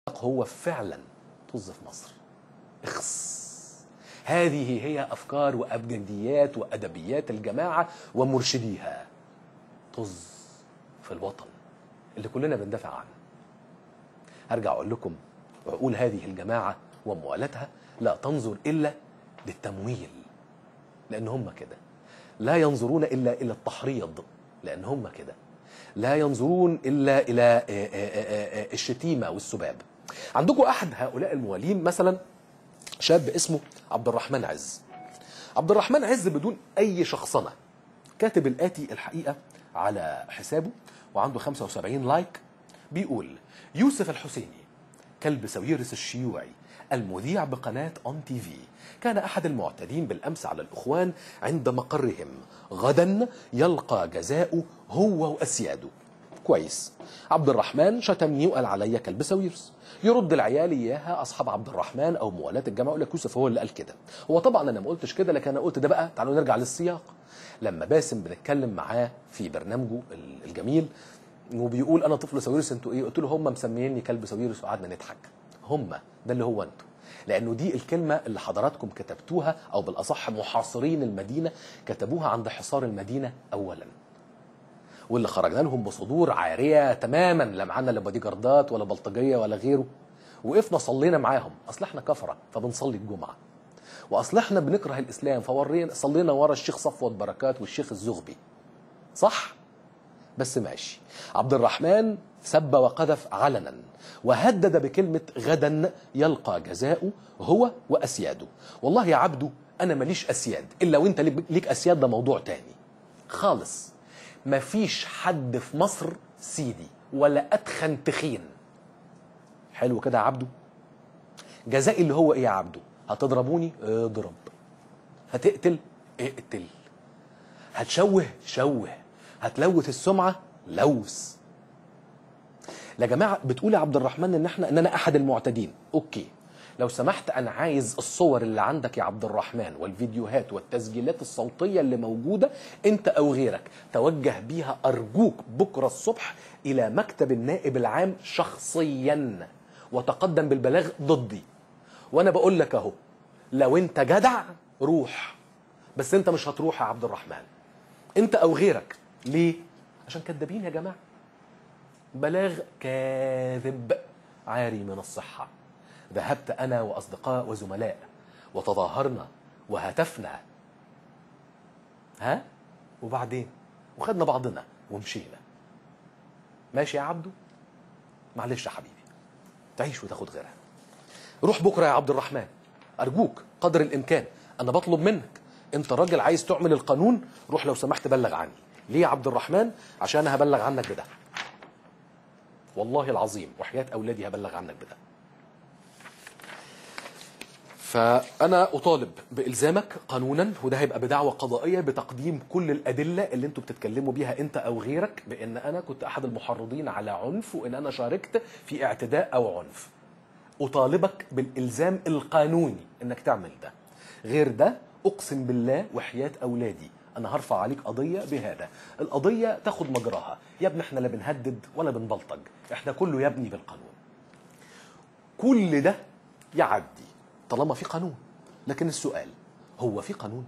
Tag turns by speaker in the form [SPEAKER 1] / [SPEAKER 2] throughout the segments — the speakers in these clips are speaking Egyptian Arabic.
[SPEAKER 1] هو فعلا طز في مصر اخص هذه هي افكار وابجديات وادبيات الجماعه ومرشديها طز في الوطن اللي كلنا بندافع عنه هرجع اقول لكم عقول هذه الجماعه وموالاتها لا تنظر الا للتمويل لان هم كده لا ينظرون الا الى التحريض لان هم كده لا ينظرون الا الى آه، آه، آه، آه، الشتيمه والسباب عندكم احد هؤلاء الموالين مثلا شاب اسمه عبد الرحمن عز عبد الرحمن عز بدون اي شخصنه كاتب الاتي الحقيقه على حسابه وعنده 75 لايك بيقول يوسف الحسيني كلب ساويرس الشيوعي المذيع بقناة أون تي في كان أحد المعتدين بالأمس على الإخوان عند مقرهم غدا يلقى جزاؤه هو وأسياده كويس عبد الرحمن شتمني وقال عليا كلب ساويرس يرد العيال اياها اصحاب عبد الرحمن او موالاه الجماعه يقول لك يوسف هو اللي قال كده هو طبعا انا ما قلتش كده لكن انا قلت ده بقى تعالوا نرجع للسياق لما باسم بنتكلم معاه في برنامجه الجميل وبيقول انا طفل ساويرس انتوا ايه قلت له هم مسميني كلب ساويرس وقعدنا نضحك هم ده اللي هو انتوا لانه دي الكلمه اللي حضراتكم كتبتوها او بالاصح محاصرين المدينه كتبوها عند حصار المدينه اولا واللي خرجنا لهم بصدور عاريه تماما لا معانا لا بادي جاردات ولا بلطجيه ولا غيره وقفنا صلينا معاهم اصل احنا كفره فبنصلي الجمعه واصل احنا بنكره الاسلام فورينا صلينا ورا الشيخ صفوت بركات والشيخ الزغبي صح بس ماشي عبد الرحمن سب وقذف علنا وهدد بكلمة غدا يلقى جزاؤه هو وأسياده والله يا عبده أنا ماليش أسياد إلا وإنت ليك أسياد ده موضوع تاني خالص مفيش حد في مصر سيدي ولا أتخن تخين حلو كده يا عبده جزائي اللي هو إيه يا عبده هتضربوني اضرب هتقتل اقتل هتشوه شوه هتلوث السمعة لوث يا جماعة بتقول يا عبد الرحمن ان احنا ان انا احد المعتدين اوكي لو سمحت انا عايز الصور اللي عندك يا عبد الرحمن والفيديوهات والتسجيلات الصوتية اللي موجودة انت او غيرك توجه بيها ارجوك بكرة الصبح الى مكتب النائب العام شخصيا وتقدم بالبلاغ ضدي وانا بقول لك اهو لو انت جدع روح بس انت مش هتروح يا عبد الرحمن انت او غيرك ليه عشان كدابين يا جماعه بلاغ كاذب عاري من الصحه ذهبت انا واصدقاء وزملاء وتظاهرنا وهتفنا ها وبعدين وخدنا بعضنا ومشينا ماشي يا عبدو معلش يا حبيبي تعيش وتاخد غيرها روح بكره يا عبد الرحمن ارجوك قدر الامكان انا بطلب منك انت راجل عايز تعمل القانون روح لو سمحت بلغ عني ليه يا عبد الرحمن عشان انا هبلغ عنك بده والله العظيم وحياة اولادي هبلغ عنك بده فانا اطالب بالزامك قانونا وده هيبقى بدعوى قضائيه بتقديم كل الادله اللي انتوا بتتكلموا بيها انت او غيرك بان انا كنت احد المحرضين على عنف وان انا شاركت في اعتداء او عنف اطالبك بالالزام القانوني انك تعمل ده غير ده اقسم بالله وحياه اولادي انا هرفع عليك قضيه بهذا القضيه تاخد مجراها يا ابني احنا لا بنهدد ولا بنبلطج احنا كله يبني بالقانون كل ده يعدي طالما في قانون لكن السؤال هو في قانون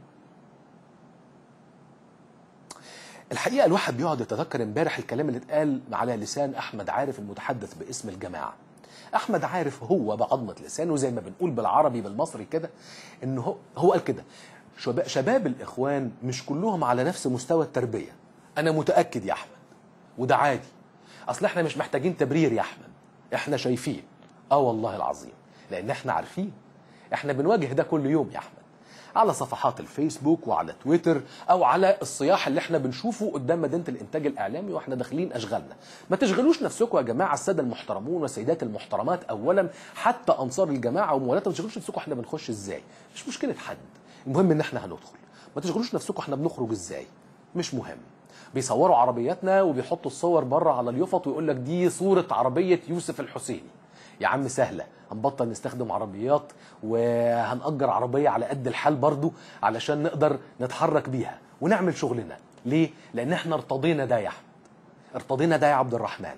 [SPEAKER 1] الحقيقه الواحد بيقعد يتذكر امبارح الكلام اللي اتقال على لسان احمد عارف المتحدث باسم الجماعه احمد عارف هو بعظمه لسانه زي ما بنقول بالعربي بالمصري كده ان هو هو قال كده شباب, شباب الاخوان مش كلهم على نفس مستوى التربيه انا متاكد يا احمد وده عادي اصل احنا مش محتاجين تبرير يا احمد احنا شايفين اه والله العظيم لان احنا عارفين احنا بنواجه ده كل يوم يا احمد على صفحات الفيسبوك وعلى تويتر او على الصياح اللي احنا بنشوفه قدام مدينه الانتاج الاعلامي واحنا داخلين اشغالنا ما تشغلوش نفسكم يا جماعه الساده المحترمون والسيدات المحترمات اولا حتى انصار الجماعه وموالاتها ما تشغلوش نفسكم احنا بنخش ازاي مش مشكله حد المهم ان احنا هندخل ما تشغلوش نفسكم احنا بنخرج ازاي مش مهم بيصوروا عربياتنا وبيحطوا الصور بره على اليفط ويقول لك دي صوره عربيه يوسف الحسيني يا عم سهله هنبطل نستخدم عربيات وهنأجر عربيه على قد الحال برضو علشان نقدر نتحرك بيها ونعمل شغلنا ليه لان احنا ارتضينا ده يا احمد ارتضينا ده يا عبد الرحمن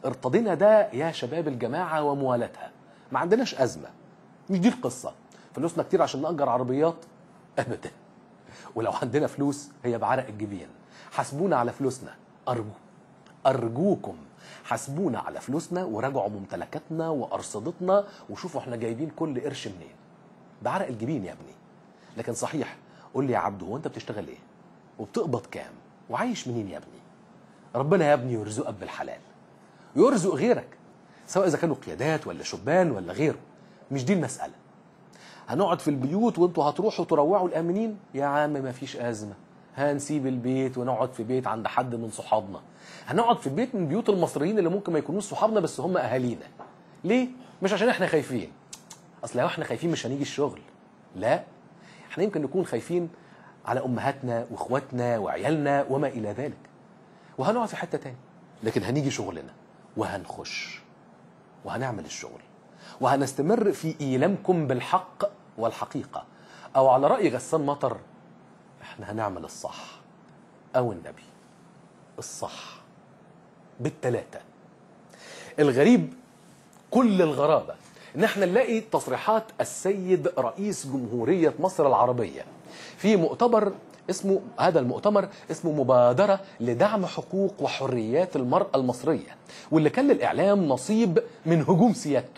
[SPEAKER 1] ارتضينا ده يا شباب الجماعه وموالاتها ما عندناش ازمه مش دي القصه فلوسنا كتير عشان نأجر عربيات ابدا ولو عندنا فلوس هي بعرق الجبين حاسبونا على فلوسنا ارجو ارجوكم حاسبونا على فلوسنا وراجعوا ممتلكاتنا وارصدتنا وشوفوا احنا جايبين كل قرش منين بعرق الجبين يا ابني لكن صحيح قول لي يا عبدو هو انت بتشتغل ايه وبتقبض كام وعايش منين يا ابني ربنا يا ابني يرزقك بالحلال يرزق غيرك سواء اذا كانوا قيادات ولا شبان ولا غيره مش دي المساله هنقعد في البيوت وانتوا هتروحوا تروعوا الامنين يا عم ما فيش ازمه هنسيب البيت ونقعد في بيت عند حد من صحابنا هنقعد في بيت من بيوت المصريين اللي ممكن ما يكونوش صحابنا بس هم اهالينا ليه مش عشان احنا خايفين اصل لو احنا خايفين مش هنيجي الشغل لا احنا يمكن نكون خايفين على امهاتنا واخواتنا وعيالنا وما الى ذلك وهنقعد في حته تاني لكن هنيجي شغلنا وهنخش وهنعمل الشغل وهنستمر في ايلامكم بالحق والحقيقه او على راي غسان مطر احنا هنعمل الصح او النبي الصح بالتلاته الغريب كل الغرابه ان احنا نلاقي تصريحات السيد رئيس جمهوريه مصر العربيه في مؤتمر اسمه هذا المؤتمر اسمه مبادرة لدعم حقوق وحريات المرأة المصرية واللي كان للإعلام نصيب من هجوم سيادته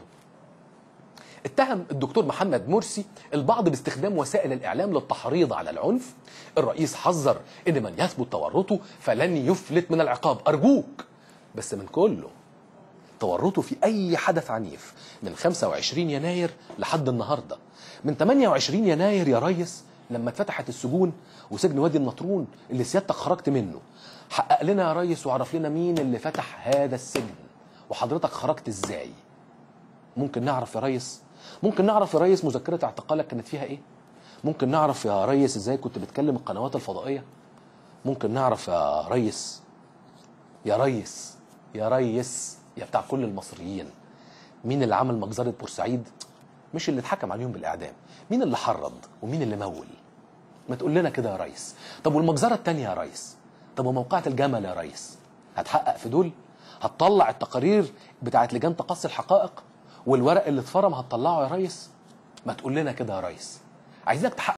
[SPEAKER 1] اتهم الدكتور محمد مرسي البعض باستخدام وسائل الإعلام للتحريض على العنف الرئيس حذر إن من يثبت تورطه فلن يفلت من العقاب أرجوك بس من كله تورطه في أي حدث عنيف من 25 يناير لحد النهاردة من 28 يناير يا ريس لما اتفتحت السجون وسجن وادي النطرون اللي سيادتك خرجت منه حقق لنا يا ريس وعرف لنا مين اللي فتح هذا السجن وحضرتك خرجت ازاي ممكن نعرف يا ريس ممكن نعرف يا ريس مذكرة اعتقالك كانت فيها ايه ممكن نعرف يا ريس ازاي كنت بتكلم القنوات الفضائية ممكن نعرف يا ريس يا ريس يا ريس يا بتاع كل المصريين مين اللي عمل مجزرة بورسعيد مش اللي اتحكم عليهم بالإعدام مين اللي حرض ومين اللي مول ما تقول لنا كده يا ريس طب والمجزرة التانية يا ريس طب وموقعة الجمل يا ريس هتحقق في دول هتطلع التقارير بتاعت لجان تقصي الحقائق والورق اللي اتفرم هتطلعه يا ريس ما تقول لنا كده يا ريس عايزينك تحقق